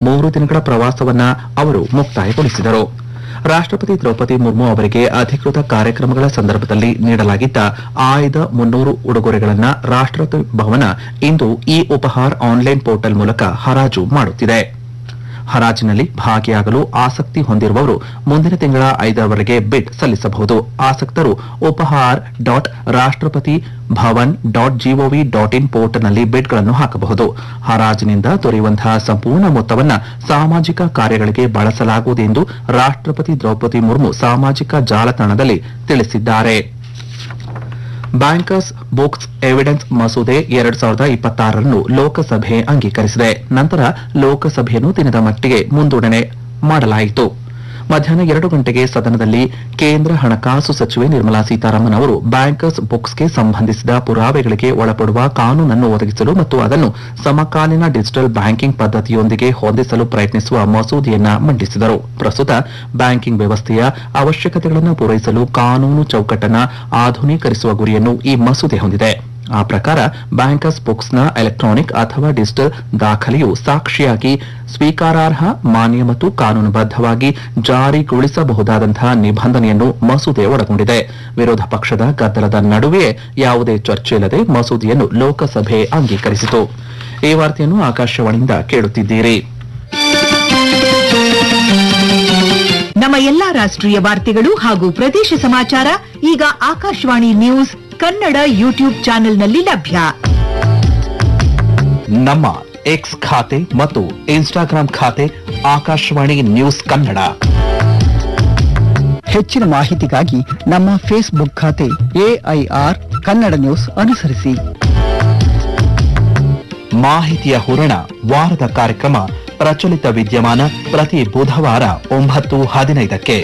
ಮೂರು ದಿನಗಳ ಪ್ರವಾಸವನ್ನ ಅವರು ಮುಕ್ತಾಯಗೊಳಿಸಿದರು ರಾಷ್ಟ್ರಪತಿ ದ್ರೌಪದಿ ಮುರ್ಮು ಅವರಿಗೆ ಅಧಿಕೃತ ಕಾರ್ಯಕ್ರಮಗಳ ಸಂದರ್ಭದಲ್ಲಿ ನೀಡಲಾಗಿದ್ದ ಆಯ್ದ ಮುನ್ನೂರು ಉಡುಗೊರೆಗಳನ್ನು ರಾಷ್ಟ್ರಪತಿ ಭವನ ಇಂದು ಇ ಉಪಹಾರ್ ಆನ್ಲೈನ್ ಪೋರ್ಟಲ್ ಮೂಲಕ ಹರಾಜು ಮಾಡುತ್ತಿದೆ ಹರಾಜಿನಲ್ಲಿ ಭಾಗಿಯಾಗಲು ಆಸಕ್ತಿ ಹೊಂದಿರುವವರು ಮುಂದಿನ ತಿಂಗಳ ಐದರವರೆಗೆ ಬಿಡ್ ಸಲ್ಲಿಸಬಹುದು ಆಸಕ್ತರು Upahar dot Rashtrapati Bhavan dot G O V dot in ಪೋರ್ಟಲ್ನಲ್ಲಿ ಬಿಡ್ಗಳನ್ನು ಹಾಕಬಹುದು ಹರಾಜಿನಿಂದ ದೊರೆಯುವಂತಹ ಸಂಪೂರ್ಣ ಮೊತ್ತವನ್ನು ಸಾಮಾಜಿಕ ಕಾರ್ಯಗಳಿಗೆ ಬಳಸಲಾಗುವುದು ಎಂದು ರಾಷ್ಟ್ರಪತಿ ದ್ರೌಪದಿ ಮುರ್ಮು ಸಾಮಾಜಿಕ ಜಾಲತಾಣದಲ್ಲಿ ತಿಳಿಸಿದ್ದಾರೆ ಬ್ಯಾಂಕರ್ಸ್ ಬುಕ್ಸ್ ಎವಿಡೆನ್ಸ್ ಮಸೂದೆ ಎರಡ್ ಸಾವಿರದ ಇಪ್ಪತ್ತಾರನ್ನು ಲೋಕಸಭೆ ಅಂಗೀಕರಿಸಿದೆ ನಂತರ ಲೋಕಸಭೆಯನ್ನು ದಿನದ ಮಟ್ಟಿಗೆ ಮುಂದೂಡಣೆ ಮಾಡಲಾಯಿತು ಮಧ್ಯಾಹ್ನ ಎರಡು ಗಂಟೆಗೆ ಸದನದಲ್ಲಿ ಕೇಂದ್ರ ಹಣಕಾಸು ಸಚಿವೆ ನಿರ್ಮಲಾ ಸೀತಾರಾಮನ್ ಅವರು ಬ್ಯಾಂಕರ್ಸ್ ಬುಕ್ಸ್ಗೆ ಸಂಬಂಧಿಸಿದ ಪುರಾವೆಗಳಿಗೆ ಒಳಪಡುವ ಕಾನೂನನ್ನು ಒದಗಿಸಲು ಮತ್ತು ಅದನ್ನು ಸಮಕಾಲೀನ ಡಿಜಿಟಲ್ ಬ್ಯಾಂಕಿಂಗ್ ಪದ್ಧತಿಯೊಂದಿಗೆ ಹೊಂದಿಸಲು ಪ್ರಯತ್ನಿಸುವ ಮಸೂದೆಯನ್ನ ಮಂಡಿಸಿದರು ಪ್ರಸ್ತುತ ಬ್ಯಾಂಕಿಂಗ್ ವ್ಯವಸ್ಥೆಯ ಅವಶ್ಯಕತೆಗಳನ್ನು ಪೂರೈಸಲು ಕಾನೂನು ಚೌಕಟ್ಟನ್ನು ಆಧುನೀಕರಿಸುವ ಗುರಿಯನ್ನು ಈ ಮಸೂದೆ ಹೊಂದಿದೆ ಆ ಪ್ರಕಾರ ಬ್ಯಾಂಕರ್ಸ್ ಬುಕ್ಸ್ನ ಎಲೆಕ್ಟ್ರಾನಿಕ್ ಅಥವಾ ಡಿಜಿಟಲ್ ದಾಖಲೆಯು ಸಾಕ್ಷಿಯಾಗಿ ಸ್ವೀಕಾರಾರ್ಹ ಮಾನ್ಯ ಮತ್ತು ಕಾನೂನುಬದ್ಧವಾಗಿ ಜಾರಿಗೊಳಿಸಬಹುದಾದಂತಹ ನಿಬಂಧನೆಯನ್ನು ಮಸೂದೆ ಒಳಗೊಂಡಿದೆ ವಿರೋಧ ಪಕ್ಷದ ಗದ್ದಲದ ನಡುವೆಯೇ ಯಾವುದೇ ಚರ್ಚೆಯಿಲ್ಲದೆ ಮಸೂದೆಯನ್ನು ಲೋಕಸಭೆ ಅಂಗೀಕರಿಸಿತು ಈ ವಾರ್ತೆಯನ್ನು ಆಕಾಶವಾಣಿಯಿಂದ ಕೇಳುತ್ತಿದ್ದೀರಿ ನಮ್ಮ ಎಲ್ಲಾ ರಾಷ್ಟ್ರೀಯ ವಾರ್ತೆಗಳು ಹಾಗೂ ಪ್ರದೇಶ ಸಮಾಚಾರ ಈಗ ಆಕಾಶವಾಣಿ ನ್ಯೂಸ್ ಕನ್ನಡ ಯೂಟ್ಯೂಬ್ ಚಾನೆಲ್ನಲ್ಲಿ ಲಭ್ಯ ನಮ್ಮ ಎಕ್ಸ್ ಖಾತೆ ಮತ್ತು ಇನ್ಸ್ಟಾಗ್ರಾಂ ಖಾತೆ ಆಕಾಶವಾಣಿ ನ್ಯೂಸ್ ಕನ್ನಡ ಹೆಚ್ಚಿನ ಮಾಹಿತಿಗಾಗಿ ನಮ್ಮ ಫೇಸ್ಬುಕ್ ಖಾತೆ ಎಐಆರ್ ಕನ್ನಡ ನ್ಯೂಸ್ ಅನುಸರಿಸಿ ಮಾಹಿತಿಯ ಹೂರಣ ವಾರದ ಕಾರ್ಯಕ್ರಮ ಪ್ರಚಲಿತ ವಿದ್ಯಮಾನ ಪ್ರತಿ ಬುಧವಾರ ಒಂಬತ್ತು ಹದಿನೈದಕ್ಕೆ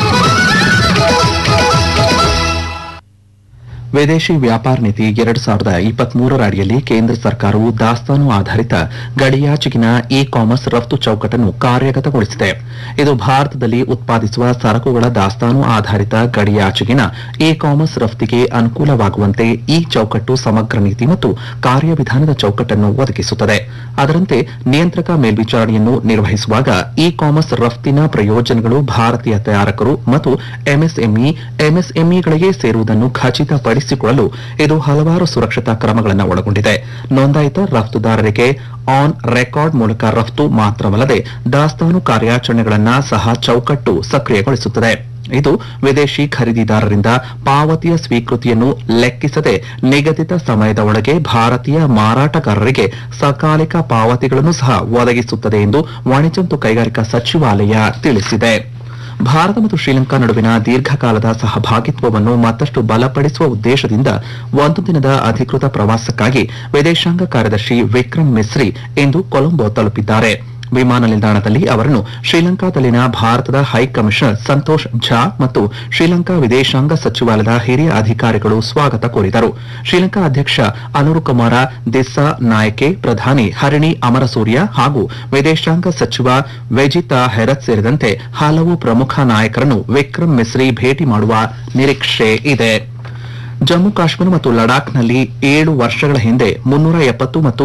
ವಿದೇಶಿ ವ್ಯಾಪಾರ ನೀತಿ ಎರಡ್ ಸಾವಿರದ ಇಪ್ಪತ್ಮೂರರ ಅಡಿಯಲ್ಲಿ ಕೇಂದ್ರ ಸರ್ಕಾರವು ದಾಸ್ತಾನು ಆಧಾರಿತ ಗಡಿಯಾಚೆಗಿನ ಇ ಕಾಮರ್ಸ್ ರಫ್ತು ಚೌಕಟ್ಟನ್ನು ಕಾರ್ಯಗತಗೊಳಿಸಿದೆ ಇದು ಭಾರತದಲ್ಲಿ ಉತ್ಪಾದಿಸುವ ಸರಕುಗಳ ದಾಸ್ತಾನು ಆಧಾರಿತ ಗಡಿಯಾಚೆಗಿನ ಇ ಕಾಮರ್ಸ್ ರಫ್ತಿಗೆ ಅನುಕೂಲವಾಗುವಂತೆ ಈ ಚೌಕಟ್ಟು ಸಮಗ್ರ ನೀತಿ ಮತ್ತು ಕಾರ್ಯವಿಧಾನದ ಚೌಕಟ್ಟನ್ನು ಒದಗಿಸುತ್ತದೆ ಅದರಂತೆ ನಿಯಂತ್ರಕ ಮೇಲ್ವಿಚಾರಣೆಯನ್ನು ನಿರ್ವಹಿಸುವಾಗ ಇ ಕಾಮರ್ಸ್ ರಫ್ತಿನ ಪ್ರಯೋಜನಗಳು ಭಾರತೀಯ ತಯಾರಕರು ಮತ್ತು ಎಂಎಸ್ಎಂಇ ಎಂಎಸ್ಎಂಇಗಳಿಗೆ ಸೇರುವುದನ್ನು ಖಚಿತಪಡಿಸಿಕೊಳ್ಳಲು ಇದು ಹಲವಾರು ಸುರಕ್ಷತಾ ಕ್ರಮಗಳನ್ನು ಒಳಗೊಂಡಿದೆ ನೋಂದಾಯಿತ ರಫ್ತುದಾರರಿಗೆ ಆನ್ ರೆಕಾರ್ಡ್ ಮೂಲಕ ರಫ್ತು ಮಾತ್ರವಲ್ಲದೆ ದಾಸ್ತಾನು ಕಾರ್ಯಾಚರಣೆಗಳನ್ನು ಸಹ ಚೌಕಟ್ಟು ಸಕ್ರಿಯಗೊಳಿಸುತ್ತದೆ ಇದು ವಿದೇಶಿ ಖರೀದಿದಾರರಿಂದ ಪಾವತಿಯ ಸ್ವೀಕೃತಿಯನ್ನು ಲೆಕ್ಕಿಸದೆ ನಿಗದಿತ ಸಮಯದ ಒಳಗೆ ಭಾರತೀಯ ಮಾರಾಟಗಾರರಿಗೆ ಸಕಾಲಿಕ ಪಾವತಿಗಳನ್ನು ಸಹ ಒದಗಿಸುತ್ತದೆ ಎಂದು ವಾಣಿಜ್ಯ ಮತ್ತು ಕೈಗಾರಿಕಾ ಸಚಿವಾಲಯ ತಿಳಿಸಿದೆ ಭಾರತ ಮತ್ತು ಶ್ರೀಲಂಕಾ ನಡುವಿನ ದೀರ್ಘಕಾಲದ ಸಹಭಾಗಿತ್ವವನ್ನು ಮತ್ತಷ್ಟು ಬಲಪಡಿಸುವ ಉದ್ದೇಶದಿಂದ ಒಂದು ದಿನದ ಅಧಿಕೃತ ಪ್ರವಾಸಕ್ಕಾಗಿ ವಿದೇಶಾಂಗ ಕಾರ್ಯದರ್ಶಿ ವಿಕ್ರಮ್ ಮಿಸ್ರಿ ಇಂದು ಕೊಲಂಬೋ ತಲುಪಿದ್ದಾರೆ ವಿಮಾನ ನಿಲ್ದಾಣದಲ್ಲಿ ಅವರನ್ನು ಶ್ರೀಲಂಕಾದಲ್ಲಿನ ಭಾರತದ ಹೈಕಮಿಷನರ್ ಸಂತೋಷ್ ಝಾ ಮತ್ತು ಶ್ರೀಲಂಕಾ ವಿದೇಶಾಂಗ ಸಚಿವಾಲಯದ ಹಿರಿಯ ಅಧಿಕಾರಿಗಳು ಸ್ವಾಗತ ಕೋರಿದರು ಶ್ರೀಲಂಕಾ ಅಧ್ಯಕ್ಷ ಅನುರುಕುಮಾರ ದಿಸ್ಸಾ ನಾಯಕೆ ಪ್ರಧಾನಿ ಹರಿಣಿ ಅಮರಸೂರ್ಯ ಹಾಗೂ ವಿದೇಶಾಂಗ ಸಚಿವ ವೆಜಿತಾ ಹೆರತ್ ಸೇರಿದಂತೆ ಹಲವು ಪ್ರಮುಖ ನಾಯಕರನ್ನು ವಿಕ್ರಮ್ ಮಿಸ್ರಿ ಭೇಟಿ ಮಾಡುವ ನಿರೀಕ್ಷೆ ಇದೆ ಜಮ್ಮು ಕಾಶ್ಮೀರ ಮತ್ತು ಲಡಾಖ್ನಲ್ಲಿ ಏಳು ವರ್ಷಗಳ ಹಿಂದೆ ಮುನ್ನೂರ ಎಪ್ಪತ್ತು ಮತ್ತು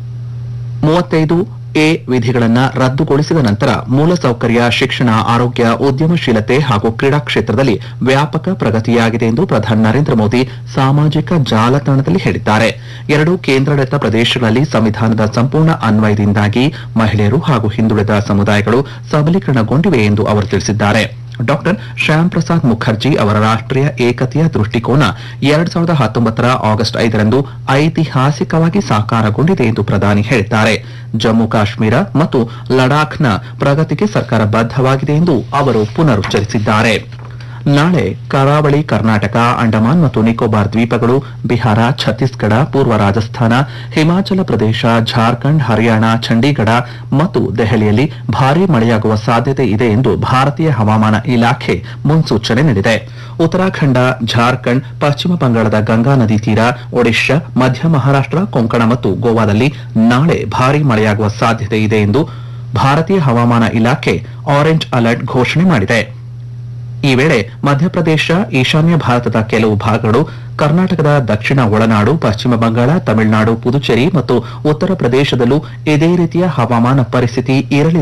ಮೂವತ್ತೈದು ಎ ವಿಧಿಗಳನ್ನು ರದ್ದುಗೊಳಿಸಿದ ನಂತರ ಮೂಲಸೌಕರ್ಯ ಶಿಕ್ಷಣ ಆರೋಗ್ಯ ಉದ್ಯಮಶೀಲತೆ ಹಾಗೂ ಕ್ರೀಡಾ ಕ್ಷೇತ್ರದಲ್ಲಿ ವ್ಯಾಪಕ ಪ್ರಗತಿಯಾಗಿದೆ ಎಂದು ಪ್ರಧಾನಿ ನರೇಂದ್ರ ಮೋದಿ ಸಾಮಾಜಿಕ ಜಾಲತಾಣದಲ್ಲಿ ಹೇಳಿದ್ದಾರೆ ಎರಡು ಕೇಂದ್ರಾಡಳಿತ ಪ್ರದೇಶಗಳಲ್ಲಿ ಸಂವಿಧಾನದ ಸಂಪೂರ್ಣ ಅನ್ವಯದಿಂದಾಗಿ ಮಹಿಳೆಯರು ಹಾಗೂ ಹಿಂದುಳಿದ ಸಮುದಾಯಗಳು ಸಬಲೀಕರಣಗೊಂಡಿವೆ ಎಂದು ಅವರು ತಿಳಿಸಿದ್ದಾರೆ ಡಾಕ್ಟರ್ ಶ್ಯಾಮ್ ಪ್ರಸಾದ್ ಮುಖರ್ಜಿ ಅವರ ರಾಷ್ಟ್ರೀಯ ಏಕತೆಯ ದೃಷ್ಟಿಕೋನ ಎರಡ್ ಸಾವಿರದ ಹತ್ತೊಂಬತ್ತರ ಆಗಸ್ಟ್ ಐದರಂದು ಐತಿಹಾಸಿಕವಾಗಿ ಸಾಕಾರಗೊಂಡಿದೆ ಎಂದು ಪ್ರಧಾನಿ ಹೇಳಿದ್ದಾರೆ ಜಮ್ಮು ಕಾಶ್ಮೀರ ಮತ್ತು ಲಡಾಖ್ನ ಪ್ರಗತಿಗೆ ಸರ್ಕಾರ ಬದ್ಧವಾಗಿದೆ ಎಂದು ಅವರು ಪುನರುಚ್ಚರಿಸಿದ್ದಾರೆ ನಾಳೆ ಕರಾವಳಿ ಕರ್ನಾಟಕ ಅಂಡಮಾನ್ ಮತ್ತು ನಿಕೋಬಾರ್ ದ್ವೀಪಗಳು ಬಿಹಾರ ಛತ್ತೀಸ್ಗಢ ಪೂರ್ವ ರಾಜಸ್ಥಾನ ಹಿಮಾಚಲ ಪ್ರದೇಶ ಜಾರ್ಖಂಡ್ ಹರಿಯಾಣ ಚಂಡೀಗಢ ಮತ್ತು ದೆಹಲಿಯಲ್ಲಿ ಭಾರೀ ಮಳೆಯಾಗುವ ಸಾಧ್ಯತೆ ಇದೆ ಎಂದು ಭಾರತೀಯ ಹವಾಮಾನ ಇಲಾಖೆ ಮುನ್ಸೂಚನೆ ನೀಡಿದೆ ಉತ್ತರಾಖಂಡ ಜಾರ್ಖಂಡ್ ಪಶ್ಚಿಮ ಬಂಗಾಳದ ಗಂಗಾ ನದಿ ತೀರ ಒಡಿಶಾ ಮಧ್ಯ ಮಹಾರಾಷ್ಟ್ರ ಕೊಂಕಣ ಮತ್ತು ಗೋವಾದಲ್ಲಿ ನಾಳೆ ಭಾರೀ ಮಳೆಯಾಗುವ ಸಾಧ್ಯತೆ ಇದೆ ಎಂದು ಭಾರತೀಯ ಹವಾಮಾನ ಇಲಾಖೆ ಆರೆಂಜ್ ಅಲರ್ಟ್ ಘೋಷಣೆ ಮಾಡಿದೆ ಈ ವೇಳೆ ಮಧ್ಯಪ್ರದೇಶ ಈಶಾನ್ಯ ಭಾರತದ ಕೆಲವು ಭಾಗಗಳು ಕರ್ನಾಟಕದ ದಕ್ಷಿಣ ಒಳನಾಡು ಪಶ್ಚಿಮ ಬಂಗಾಳ ತಮಿಳುನಾಡು ಪುದುಚೇರಿ ಮತ್ತು ಉತ್ತರ ಪ್ರದೇಶದಲ್ಲೂ ಇದೇ ರೀತಿಯ ಹವಾಮಾನ ಪರಿಸ್ಥಿತಿ ಇರಲಿದೆ